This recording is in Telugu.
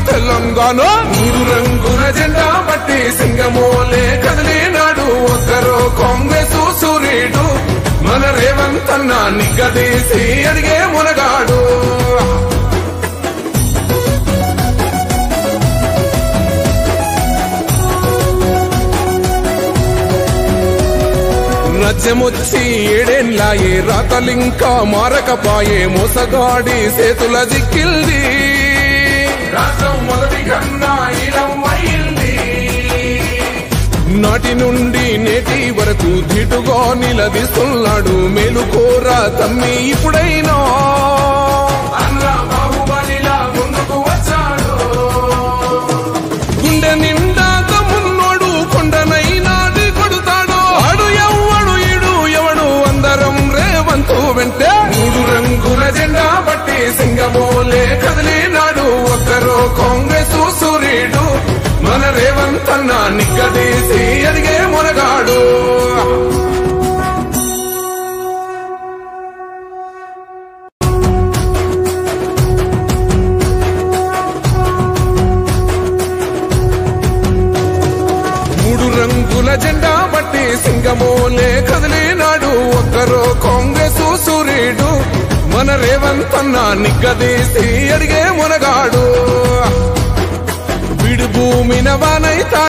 తెలంగాణ మూడు రంగుల జెండా బట్టి సింగమోలే కదిలినాడు ఒక్కరో కాంగ్రెస్ సూర్యుడు మన రేవంత్ అన్న నిగ్గదీసి అడిగే మునగాడు నచ్చమొచ్చి ఏడేన్లాయే రాతలింకా మారకపాయే మోసగాడి సేతుల జిక్కిల్ది రాష్ట్రం మొదటి కన్నా ఇలం అయింది నాటి నుండి నేటి వరకు ధీటుగా నిలదీస్తున్నాడు మేలుకోరా తమ్మి ఇప్పుడైనా అన్న బాహుబలిలా ముందుకు వచ్చాడు గుండె నిండా మున్నోడు కొండనైనాది కొడుతాడు ఆడు ఎవ్వడు ఈడు ఎవడు అందరం రేవంతు వెంటే మూడు రంగుల జెండా బట్టి సింగమోలే కదిలినాడు ఒక్కరో కాంగ్రెస్ సూర్యుడు మన రేవంత్ అన్న నిగ్గదీసి అడిగే మునగాడు మూడు రంగుల జెండా బట్టి సింగమోలే కదిలినాడు ఒక్కరో కాంగ్రెస్ సూర్యుడు మన రేవంత్ అన్న నిగ్గదీసి అడిగే మునగాడు విడు భూమిన వానైతా